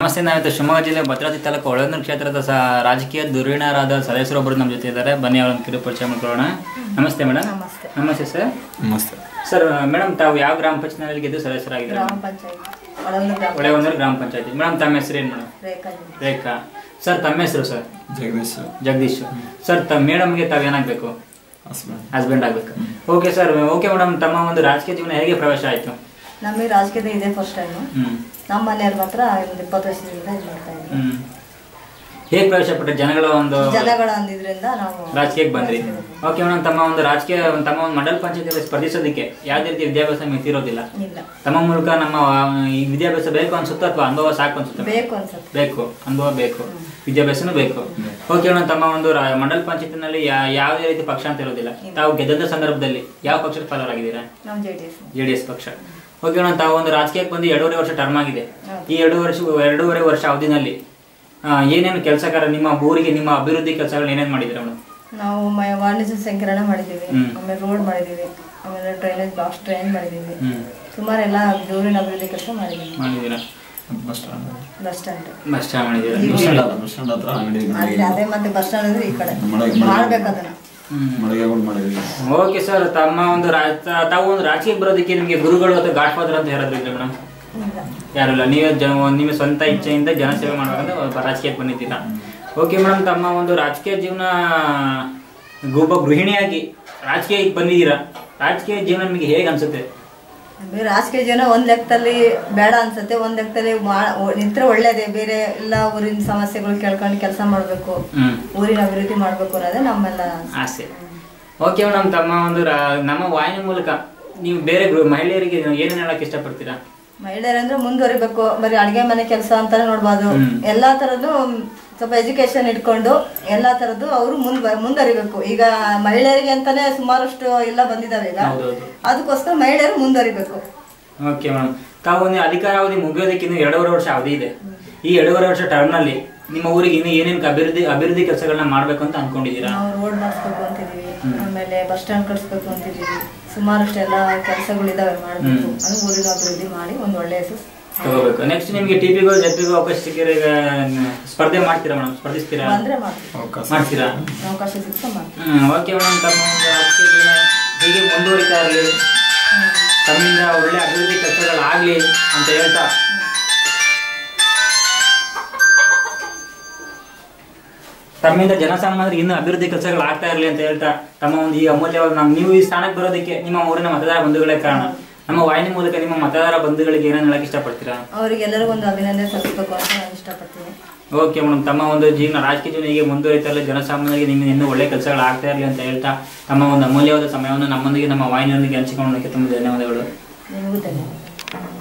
ನಮಸ್ತೆ ನಾವಿತ್ತು ಶಿವಮೊಗ್ಗ ಜಿಲ್ಲೆ ಭದ್ರಾವತಿ ತಾಲೂಕು ಒಳನೂರು ಕ್ಷೇತ್ರದ ಸ ರಾಜಕೀಯ ಧುರೀಣರಾದ ಸದಸ್ಯರೊಬ್ಬರು ನಮ್ಮ ಜೊತೆ ಇದ್ದಾರೆ ಬನ್ನಿ ಅವರನ್ನು ಕಿರು ಪರಿಚಯ ಮಾಡ್ಕೊಳ್ಳೋಣ ನಮಸ್ತೆ ಮೇಡಮ್ ನಮಸ್ತೆ ನಮಸ್ತೆ ಸರ್ ನಮಸ್ತೆ ಸರ್ ಮೇಡಮ್ ತಾವು ಯಾವ ಗ್ರಾಮ ಪಂಚಾಯತ್ನಲ್ಲಿ ಗೆದ್ದು ಸದಸ್ಯರಾಗಿದ್ದಾರೆ ಗ್ರಾಮ ಪಂಚಾಯತ್ ಒಳಗೊಂದು ಗ್ರಾಮ ಒಳಗೊಂದೂರು ಗ್ರಾಮ ಪಂಚಾಯತಿ ಮೇಡಮ್ ತಮ್ಮ ಹೆಸರು ಏನು ಮೇಡಮ್ ರೇಖಾ ರೇಖಾ ಸರ್ ತಮ್ಮ ಹೆಸರು ಸರ್ ಜಗದೀಶ್ ಜಗದೀಶ್ ಸರ್ ತಮ್ಮ ಮೇಡಮ್ಗೆ ತಾವು ಏನಾಗಬೇಕು ಹಸ್ಬೆಂಡ್ ಹಸ್ಬೆಂಡ್ ಆಗಬೇಕು ಓಕೆ ಸರ್ ಓಕೆ ಮೇಡಮ್ ತಮ್ಮ ಒಂದು ರಾಜಕೀಯ ಜೀವನ ಹೇಗೆ ಪ್ರವೇಶ ಆಯಿತು ನಮಗೆ ರಾಜಕೀಯದ ಇದೆ ಫಸ್ಟ್ ಟೈಮು ಹ್ಞೂ ನಮ್ಮ ಮನೆಯವ್ರು ಮಾತ್ರ ಒಂದು ಇಪ್ಪತ್ತು ವರ್ಷದಿಂದ ಇದು ಮಾಡ್ತಾ ಇದ್ವಿ ಹ್ಞೂ ಹೇಗೆ ಪ್ರವೇಶ ಪಟ್ಟರೆ ಜನಗಳ ಒಂದು ಜನಗಳ ಅಂದಿದ್ರಿಂದ ನಾವು ರಾಜಕೀಯಕ್ಕೆ ಬಂದ್ರಿ ಓಕೆ ಮೇಡಮ್ ತಮ್ಮ ಒಂದು ರಾಜಕೀಯ ತಮ್ಮ ಒಂದು ಮಂಡಲ ಪಂಚಾಯತಿಯಲ್ಲಿ ಸ್ಪರ್ಧಿಸೋದಕ್ಕೆ ಯಾವುದೇ ರೀತಿ ವಿದ್ಯಾಭ್ಯಾಸ ಮಿತಿರೋದಿಲ್ಲ ಇಲ್ಲ ತಮ್ಮ ಮೂಲಕ ನಮ್ಮ ಆ, ಈ ವಿದ್ಯಾಭ್ಯಾಸ ಬೇಕು ಅನ್ಸುತ್ತೋ ಅಥವಾ ಅನುಭವ ಸಾಕು ಅನ್ಸುತ್ತೆ ಬೇಕು ಅನ್ಸುತ್ತೆ ಬೇಕು ಅನುಭವ ಬೇಕು ವಿದ್ಯಾಭ್ಯಾಸನೂ ಬೇಕು ಓಕೆ ಮೇಡಮ್ ತಮ್ಮ ಒಂದು ರಾ- ಮಂಡಲ ಪಂಚಾಯತಿನಲ್ಲಿ ಯಾ- ಯಾವುದೇ ರೀತಿ ಪಕ್ಷ ಅಂತ ಇರೋದಿಲ್ಲ ತಾವು ಗೆದ್ದಂತ ಸಂದರ್ಭದಲ್ಲಿ ಯಾವ ಪಕ್ಷಕ್ಕೆ ಫಾಲೋರಾಗಿದ್ದೀರಾ ನಮ್ಮ J D S J D S ಪಕ್ಷ ಓಕೆ ಮೇಡಮ್ ತಾವು ಒಂದು ರಾಜಕೀಯಕ್ಕೆ ಬಂದು ಎರಡೂವರೆ ವರ್ಷ ಟರ್ಮ್ ಆಗಿದೆ ಈ ಎರಡು ವರ್ಷ ಎರಡೂವರೆ ವರ್ಷ ಅವಧಿನಲ್ಲಿ ಆ, ಏನೇನು ಕೆಲಸ ಕಾರ್ಯ ನಿಮ್ಮ ಊರಿಗೆ ನಿಮ್ಮ ಅಭಿವೃದ್ಧಿ ಕೆಲಸಗಳು ಏನೇನು ಮಾಡಿದ್ದೀರಾ ಮೇಡಮ್ ನಾವು ಮ- ವಾಣಿಜ್ಯ ಸಂಕಿರಣ ಮಾಡಿದ್ದೀವಿ ಹ್ಮ್. ಆಮೇಲೆ ರೋಡ್ ಮಾಡಿದ್ದೀವಿ ಆಮೇಲೆ ಡ್ರೈನೇಜ್ ಬಾಕ್ಸ್ ಡ್ರೈನ್ ಮಾಡಿದ್ದೀವಿ ಹ್ಮ್ ಸುಮಾರು ಎಲ್ಲ ದೂರಿನ ಅಭಿವೃದ್ಧಿ ಕೆಲಸ ಮಾಡಿದ್ದೀವಿ ಮಾಡಿದ್ದೀರಾ bus stand bus stand bus stand ಮಾಡಿದ್ದೀರಾ ಬಸ್ ಸ್ಟ್ಯಾಂಡ್ ಅಲ್ಲ ಬಸ್ ಸ್ಟ್ಯಾಂಡ್ ಹತ್ರ ಅಂಗಡಿ ಅಲ್ಲಿ ಅದೇ ಮತ್ತೆ ಬಸ್ ಸ್ಟ್ಯಾಂಡ್ ಅಂದ್ರೆ ಈ ಕಡೆ ಮಳೆ- ಮಳೆ- ಮಾಡ್ಬೇಕು ಅದನ್ನ ಹ್ಮ್ ಮಳಿಗೆಗಳು ಮಾಡಿದ್ವಿ ಓಕೆ ಸರ್ ತಮ್ಮ ಒಂದು ರಾ- ತ- ತಾವು ಒಂದು ರಾಜಕೀಯಕ್ಕೆ ಬರೋದಕ್ಕೆ ನಿಮಗೆ ಗುರುಗಳು ಅಥವಾ ಗಾಡ್ ಫಾದರ್ ಅಂತ ಯಾರಾದ್ರೂ ಇದ್ರೆ ಮೇಡಮ್ ಇಲ್ಲ ಯಾರು ಇಲ್ಲ ನೀವೇ ಜ ನಿಮ್ಮ ಸ್ವಂತ ಇಚ್ಛೆಯಿಂದ ಜನಸೇವೆ ಮಾಡ್ಬೇಕಂತ ಒಬ್ಬ ರಾಜಕೀಯಕ್ಕೆ ಬಂದಿದ್ದೀರಾ ಓಕೆ ಮೇಡಮ್ ತಮ್ಮ ಒಂದು ರಾಜಕೀಯ ಜೀವನ ಒಬ್ಬ ಗೃಹಿಣಿಯಾಗಿ ರಾಜಕೀಯಕ್ಕೆ ಬಂದಿದ್ದೀರಾ ರಾಜಕೀಯ ಜೀವನ ನಿಮಗೆ ಹೇಗೆ ಅನ್ಸುತ್ತೆ ನಮಗೆ ರಾಜಕೀಯ ಜೀವನ ಒಂದ್ ಲೆಕ್ಕದಲ್ಲಿ ಬೇಡ ಅನ್ಸುತ್ತೆ ಒಂದ್ ಲೆಕ್ಕದಲ್ಲಿ ಮಾ- ಒ- ನಿಂತ್ರೆ ಒಳ್ಳೇದೇ ಬೇರೆ ಎಲ್ಲ ಊರಿನ ಸಮಸ್ಯೆಗಳು ಕೇಳ್ಕೊಂಡು ಕೆಲಸ ಮಾಡ್ಬೇಕು ಹ್ಮ್ ಊರಿನ ಅಭಿವೃದ್ಧಿ ಮಾಡ್ಬೇಕು ಅನ್ನೋದೇ ನಮ್ಮೆಲ್ಲ ಆಸೆ ಓಕೆ ಮೇಡಮ್ ತಮ್ಮ ಒಂದು ರಾ- ನಮ್ಮ ವಾಹಿನಿ ಮೂಲಕ ನೀವು ಬೇರೆ ಗೃಹ ಮಹಿಳೆಯರಿಗೆ ಏನೇನು ಹೇಳಕ್ ಇಷ್ಟಪಡ್ತೀರಾ ಮಹಿಳೆಯರಂದ್ರೆ ಮುಂದುವರಿಬೇಕು ಬರೀ ಅಡಿಗೆ ಮನೆ ಕೆಲಸ ಅಂತಾನೆ ನೋಡ್ಬೋದು ಹ್ಮ್. ಎಲ್ಲಾ ತರದ್ದು ಸ್ವಲ್ಪ ಎಜುಕೇಶನ್ ಇಟ್ಕೊಂಡು ಎಲ್ಲಾ ತರದ್ದು ಅವರು ಮುಂದ್ ಮುಂದುವರಿಬೇಕು ಈಗ ಮಹಿಳೆಯರಿಗೆ ಅಂತಾನೆ ಸುಮಾರಷ್ಟು ಎಲ್ಲ ಬಂದಿದಾವೆ ಈಗ ಹೌದೌದು ಅದಕ್ಕೋಸ್ಕರ ಮಹಿಳೆಯರು ಮುಂದುವರಿಬೇಕು ಓಕೆ ಮೇಡಮ್ ತಾವು ಒಂದು ಅಧಿಕಾರಾವಧಿ ಮುಗಿಯೋದಕ್ಕೆ ಇನ್ನು ಎರಡೂವರೆ ವರ್ಷ ಅವಧಿ ಇದೆ ಈ ಎರಡೂವರೆ ವರ್ಷ ಟರ್ಮ್ನಲ್ಲಿ ನಿಮ್ಮ ಊರಿಗೆ ಇನ್ನು ಏನೇನು ಅಭಿವೃದ್ಧಿ ಅಭಿವೃದ್ಧಿ ಕೆಲಸಗಳನ್ನ ಮಾಡ್ಬೇಕು ಅಂತ ಅನ್ಕೊಂಡಿದ್ದೀರಾ ನಾವು ರೋಡ್ ಮಾಡಿಸ್ಬೇಕು ಅಂತಿದೀವಿ ಆಮೇಲೆ ಬಸ್ ಸ್ಟ್ಯಾಂಡ್ ಕಟ್ಸ್ಬೇಕು ಅಂತಿದೀವಿ ಸುಮಾರಷ್ಟು ಎಲ್ಲ ಕೆಲಸಗಳಿದಾವೆ ಮಾಡ್ಬೇಕು ಅದು ಊರಿನ ಅಭಿವೃದ್ಧಿ ಮಾಡಿ ಒಂದ್ ಒಳ್ಳೆ ಹೆಸರು ತಗೋಬೇಕು ನೆಕ್ಸ್ಟ್ ನಿಮಗೆ ಟಿ ಪಿಗೂ ಜೆಪಿಗೂ ಅವಕಾಶ ಸಿಕ್ಕಿದ್ರೆ ಈಗ ಸ್ಪರ್ಧೆ ಮಾಡ್ತೀರಾ ಮೇಡಮ್ ಸ್ಪರ್ಧಿಸ್ತೀರಾ ಬಂದ್ರೆ ಮಾಡ್ತೀವಿ ಅವಕಾಶ ಮಾಡ್ತೀರಾ ಅವಕಾಶ ಸಿಕ್ತ ಮಾಡ್ತೀವಿ ಹ್ಮ್ ಓಕೆ ಮೇಡಮ್ ತಮ್ಮ ಒಂದು ರಾಜಕೀಯ ಜೀವನ ಹೀಗೆ ಮುಂದುವರಿತಾ ಇರಲಿ ತಮ್ಮಿಂದ ಒಳ್ಳೆ ಅಭಿವೃದ್ಧಿ ಕೆಲಸಗಳಾಗ್ಲಿ ಅಂತ ಹೇಳ್ತಾ ತಮ್ಮಿಂದ ಜನಸಾಮಾನ್ಯರಿಗೆ ಇನ್ನೂ ಅಭಿವೃದ್ಧಿ ಕೆಲಸಗಳು ಆಗ್ತಾ ಇರಲಿ ಅಂತ ಹೇಳ್ತಾ ತಮ್ಮ ಒಂದು ಈ ಅಮೂಲ್ಯವಾದ ನಮ್ಮ ನೀವು ಈ ಸ್ಥಾನಕ್ಕೆ ಬರೋದಕ್ಕೆ ನಿಮ್ಮ ಊರಿನ ಮತದಾರ ಬಂಧುಗಳೇ ಕಾರಣ ನಮ್ಮ ವಾಹಿನಿ ಮೂಲಕ ನಿಮ್ಮ ಮತದಾರ ಬಂಧುಗಳಿಗೆ ಏನೇನು ಹೇಳಕ್ ಇಷ್ಟಪಡ್ತೀರಾ ಅವರಿಗೆಲ್ಲರಿಗೂ ಒಂದು ಅಭಿನಂದನೆ ಸಲ್ಲಿಸಬೇಕು ಅಂತ ನಾನು ಇಷ್ಟಪಡ್ತೀನಿ ಓಕೆ ಮೇಡಮ್ ತಮ್ಮ ಒಂದು ಜೀವನ ರಾಜಕೀಯ ಜೀವನ ಹೀಗೆ ಮುಂದುವರಿತಾ ಇರಲಿ ಜನಸಾಮಾನ್ಯರಿಗೆ ನಿಮ್ಮಿಂದ ಇನ್ನೂ ಒಳ್ಳೆ ಕೆಲಸಗಳು ಆಗ್ತಾ ಇರಲಿ ಅಂತ ಹೇಳ್ತಾ ತಮ್ಮ ಒಂದು ಅಮೂಲ್ಯವಾದ ಸಮಯವನ್ನು ನಮ್ಮೊಂದಿಗೆ ನಮ್ಮ ವಾಹಿನಿಯೊಂದಿಗೆ ಹಂಚಿಕೊಳ್ಳೋದಕ್ಕೆ ತುಂಬ ಧನ್ಯವಾದಗಳು ನಿಮಗೂ ಧನ್ಯವಾದ